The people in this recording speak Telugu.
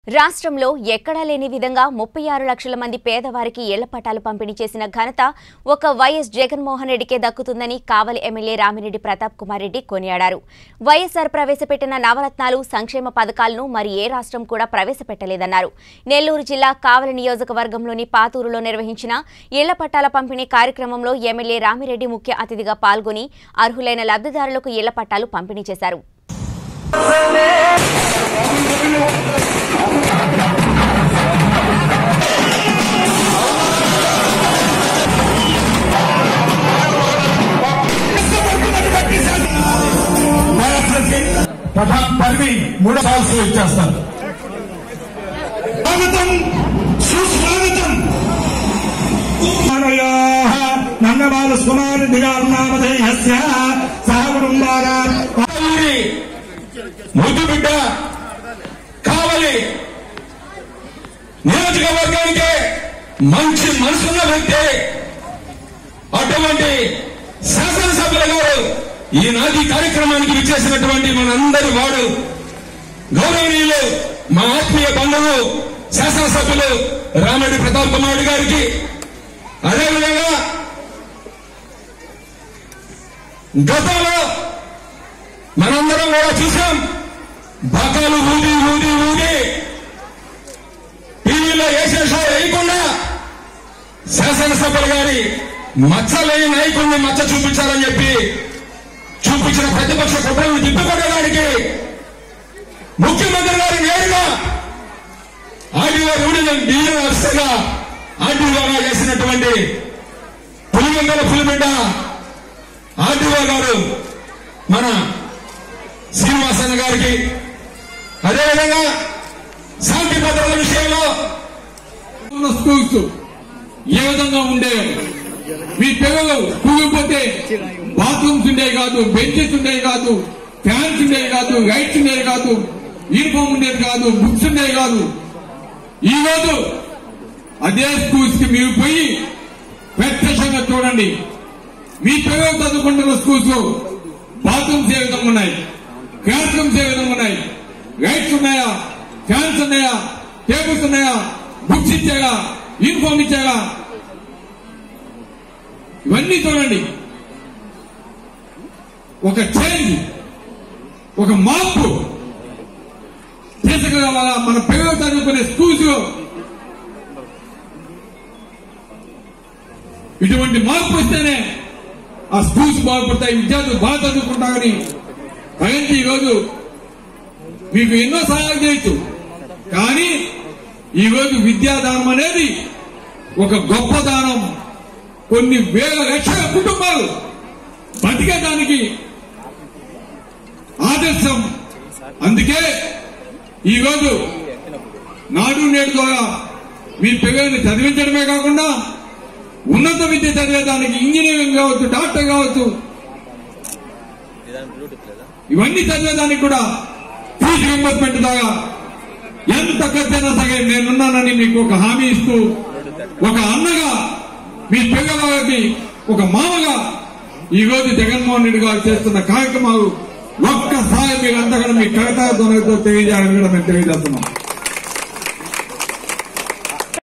రాష్ట్రంలో ఎక్కడా లేని విధంగా ముప్పై ఆరు లక్షల మంది పేదవారికి ఇళ్ల పట్టాలు పంపిణీ చేసిన ఘనత ఒక వైఎస్ జగన్మోహన్ రెడ్డికే దక్కుతుందని కావలి ఎమ్మెల్యే రామిరెడ్డి ప్రతాప్ కుమార్ రెడ్డి కొనియాడారు వైఎస్ఆర్ ప్రవేశపెట్టిన నవరత్నాలు సంక్షేమ పథకాలను మరి ఏ రాష్ట్రం కూడా ప్రవేశపెట్టలేదన్నారు నెల్లూరు జిల్లా కావలి నియోజకవర్గంలోని పాతూరులో నిర్వహించిన ఇళ్ల పట్టాల పంపిణీ కార్యక్రమంలో ఎమ్మెల్యే రామిరెడ్డి ముఖ్య అతిథిగా పాల్గొని అర్హులైన లబ్ధిదారులకు ఇళ్ల పట్టాలు పంపిణీ చేశారు పఠా పరిమి మూడు సార్లు ఇచ్చేస్తారు స్వాగతం సుస్వాగతం నందబాల కుమారెడ్డి గారు నామధేయస్య సహ కుటుంబారా ముద్దు బిడ్డ కావలి నియోజకవర్గానికి మంచి మనసున్న వ్యక్తి అటువంటి శాసనసభ్యుల గారు ఈనాటి కార్యక్రమానికి విచ్చేసినటువంటి మనందరి వాడు గౌరవనీయులు మా ఆత్మీయ బంధువు శాసనసభ్యులు రామరెడ్డి ప్రతాప్ కుమార్ గారికి అదేవిధంగా గతంలో మనందరం కూడా చూసాం బకాలు ఊది ఊది ఊది టీవీలో వేసేసారు వేయకుండా శాసనసభ్యులు గారి మచ్చలేని నాయకుడిని మచ్చ చూపించాలని చెప్పి చూపించిన ప్రతిపక్ష కుట్రలను తిప్పికొట్టడానికి ముఖ్యమంత్రి గారు నేరుగా ఆర్డీఓ యూనియన్ డివిజన్ ఆఫీసర్గా ఆర్డీఓగా చేసినటువంటి పులివెందల పులిబిడ్డ ఆర్డీఓ గారు మన శ్రీనివాసన్న గారికి అదేవిధంగా శాంతి భద్రతల విషయంలో ఉన్న స్కూల్స్ ఏ విధంగా ఉండేవి మీ పిల్లలు స్కూల్కి పోతే బాత్రూమ్స్ ఉండేవి కాదు బెంచెస్ ఉండేవి కాదు ఫ్యాన్స్ ఉండేవి కాదు లైట్స్ ఉండేవి కాదు యూనిఫామ్ ఉండేది కాదు బుక్స్ ఉండేవి కాదు ఈ రోజు అదే స్కూల్స్ కి మీరు పోయి ప్రత్యక్షంగా చూడండి మీ పిల్లలు చదువుకుంటున్న స్కూల్స్ లో బాత్రూమ్స్ ఏ విధంగా ఉన్నాయి క్లాస్ రూమ్స్ ఏ విధంగా ఉన్నాయి లైట్స్ ఉన్నాయా ఫ్యాన్స్ ఉన్నాయా టేబుల్స్ ఉన్నాయా బుక్స్ ఇచ్చాగా యూనిఫామ్ ఇచ్చాగా ఇవన్నీ చూడండి ఒక చేంజ్ ఒక మార్పు తీసుకురావాలా మన పిల్లలు చదువుకునే స్కూల్స్ ఇటువంటి మార్పు వస్తేనే ఆ స్కూల్స్ బాగుపడతాయి విద్యార్థులు బాగా చదువుకుంటారని ప్రగతి ఈరోజు మీకు ఎన్నో సహాయాలు చేయొచ్చు కానీ ఈరోజు విద్యాదానం అనేది ఒక గొప్ప దానం కొన్ని వేల లక్షల కుటుంబాలు బతికేదానికి ఆదర్శం అందుకే ఈరోజు నాడు నేడు ద్వారా మీ పిల్లల్ని చదివించడమే కాకుండా ఉన్నత విద్య చదివేదానికి ఇంజనీరింగ్ కావచ్చు డాక్టర్ కావచ్చు ఇవన్నీ చదివేదానికి కూడా ఫీజు రింబర్స్మెంట్ ద్వారా ఎంత ఖర్చైనా సరే నేనున్నానని మీకు ఒక హామీ ఇస్తూ ఒక అన్నగా మీ పిల్లవారికి ఒక మామగా ఈ రోజు జగన్మోహన్ రెడ్డి గారు చేస్తున్న కార్యక్రమాలు ఒక్కసారి మీరు అంతగా మీ కవితా తెలియజేయాలని కూడా మేము తెలియజేస్తున్నాం